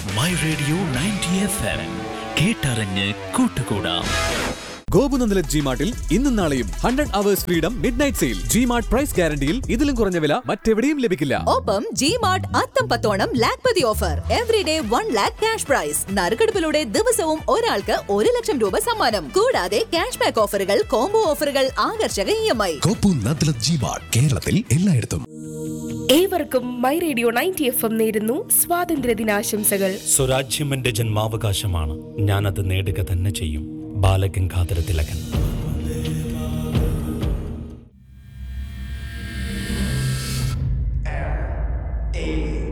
my radio ninety F M കേട്ടറിഞ്ഞ് കൂട്ടുകൂടാം ഗോപുനന്ദല ജി മാർട്ടിൽ ഇന്നും നാളെയും hundred hours freedom midnight sale G Mart price ഗ്യാരണ്ടിയിൽ ഇതിലും കുറഞ്ഞ വില മറ്റെവിടെയും ലഭിക്കില്ല ഒപ്പം G Mart Atham Pathonam Lakhpati offer every day one lakh cash prize നറുക്കെടുപ്പിലൂടെ ദിവസവും ഒരാൾക്ക് ഒരു ലക്ഷം രൂപ സമ്മാനം കൂടാതെ ക്യാഷ് ബാക്ക് ഓഫറുകൾ കോംബോ ഓഫറുകൾ ആകർഷക ഇ എം ഐ കോപ്പു നദ്ലത് ജി മാർട്ട് കേരളത്തിൽ എല്ലായിടത്തും ഏവർക്കും my radio ninety F M നേരുന്നു സ്വാതന്ത്ര്യ ദിനാശംസകൾ സ്വരാജ്യം എന്റെ ജന്മാവകാശമാണ് ഞാനത് നേടുക തന്നെ ചെയ്യും ബാലഗംഗാധര തിലകൻ A